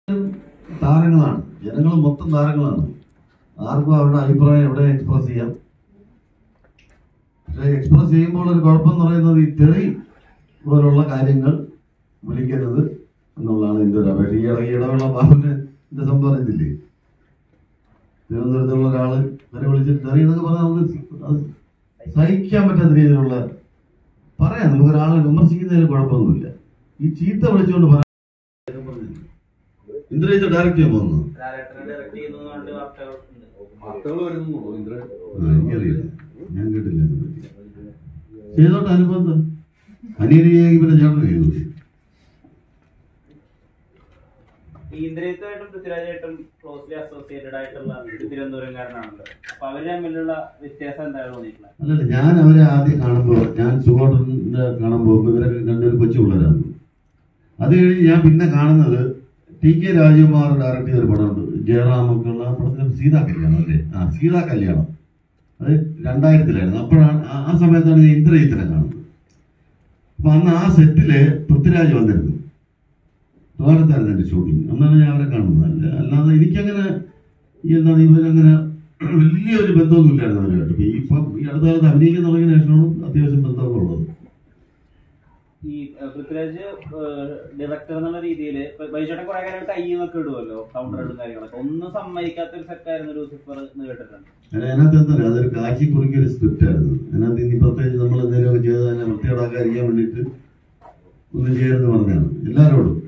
താരങ്ങളാണ് ജനങ്ങൾ മൊത്തം താരങ്ങളാണ് ആർക്കും അവരുടെ അഭിപ്രായം എവിടെ എക്സ്പ്രസ് ചെയ്യാം പക്ഷെ എക്സ്പ്രസ് ചെയ്യുമ്പോൾ ഒരു കുഴപ്പം എന്ന് പറയുന്നത് ഈ തെറി പോലുള്ള കാര്യങ്ങൾ വിളിക്കരുത് എന്നുള്ളതാണ് എൻ്റെ ഒരു അപേക്ഷ ഈ ഇട- ഈ ഇടവേള ബാബുവിന് ഇത് സംഭവം അറിയത്തില്ലേ തിരുവനന്തപുരത്തുള്ള ഒരാള് തെറി വിളിച്ചിട്ട് തെറി എന്നൊക്കെ പറഞ്ഞാൽ നമുക്ക് അത് സഹിക്കാൻ പറ്റാത്ത രീതിയിലുള്ള പറയാം നമുക്ക് ഒരാളെ വിമർശിക്കുന്നതിൽ കുഴപ്പമൊന്നുമില്ല ഈ ചീത്ത വിളിച്ചുകൊണ്ട് പറയാൻ ഇന്ദ്രജിത്ത് ഡയറക്റ്റ് ചെയ്യാൻ പോകുന്നു ഡയറക്ടറെ ഡയറക്ട് ചെയ്യുന്നതുകൊണ്ട് വാർത്തകളുണ്ട് വാർത്തകൾ വരുന്നു ഇന്ദ്ര ആ, എനിക്കറിയില്ല ഞാൻ കേട്ടില്ല അതിനെപ്പറ്റി ചെയ്തോട്ടെ അനുബന്ധം അനിയനിയായി പിന്നെ ചേട്ടൻ ചെയ്തു ഈ ഇന്ദ്രജിത്തുമായിട്ടും പൃഥ്വിരാജായിട്ടും ക്ലോസ്ലി അസോസിയേറ്റഡ് ആയിട്ടുള്ള ഒരു തിരുവനന്തപുരംകാരനാണല്ലോ അപ്പൊ അവര് തമ്മിലുള്ള വ്യത്യാസം എന്താണ് തോന്നിയിട്ടുള്ളത് അല്ലല്ല ഞാൻ അവരെ ആദ്യം കാണുമ്പോൾ ഞാൻ സുഹോട്ടന്റെ കാണുമ്പോൾ ഇവരൊക്കെ രണ്ടുപേരും കൊച്ചു പിള്ളേരാണ് അത് കഴിഞ്ഞ് ഞാൻ പിന്നെ കാണുന്നത് ടി കെ രാജകുമാർ ഡയറക്ട് ചെയ്തൊരു പടമുണ്ട് ജയറാമൊക്കെയുള്ള ആ പടത്തിന് സീതാ കല്യാണം അല്ലേ ആ സീതാ കല്യാണം അത് രണ്ടായിരത്തിലായിരുന്നു അപ്പോഴാണ് ആ- ആ സമയത്താണ് ഞാൻ ഇന്ദ്രജിത്തിനെ കാണുന്നത് അപ്പൊ അന്ന് ആ സെറ്റില് പൃഥ്വിരാജ് വന്നിരുന്നു ട്രിവാൻഡ്രത്തായിരുന്നു എൻ്റെ ഷൂട്ടിങ് അന്നാണ് ഞാൻ അവരെ കാണുന്നത് അല്ല അല്ലാതെ എനിക്കങ്ങനെ ഈ എന്താണ് ഇവരങ്ങനെ വലിയൊരു ബന്ധമൊന്നും ഇല്ലായിരുന്നു അവരുമായിട്ട് ഇപ്പൊ ഈ ഇപ്പം ഈ അടുത്ത കാലത്ത് അഭിനയിക്കാൻ തുടങ്ങിയ ശേഷമാണ് അത്യാവശ്യം ബന്ധമൊക്കെ ഉള്ളത് ഈ ഏഹ്, പൃഥ്വിരാജ് ഡയറക്ടർ എന്നുള്ള രീതിയിൽ ബൈചേട്ടൻ കുറെ കാലം കയ്യെന്നൊക്കെ ഇടുമല്ലോ കൗണ്ടറുകളും കാര്യങ്ങളൊക്കെ ഒന്നും സമ്മതിക്കാത്ത ഒരു സെറ്റായിരുന്നു ലൂസിഫർ എന്ന് കേട്ടിട്ടുണ്ട് അല്ല, അതിനകത്ത് എന്താ പറയുക അതൊരു കാച്ചി കുറുക്കിയ ഒരു സ്ക്രിപ്റ്റ് ആയിരുന്നു അതിനകത്ത് ഇനി പ്രത്യേകിച്ച് നമ്മൾ എന്തെങ്കിലുമൊക്കെ ചെയ്ത് അതിനെ വൃത്തികേടാക്കാതിരിക്കാൻ വേണ്ടിയിട്ട് ഒന്നും ചെയ്യരുതെന്ന് പറഞ്ഞാണ് എല്ലാവരോടും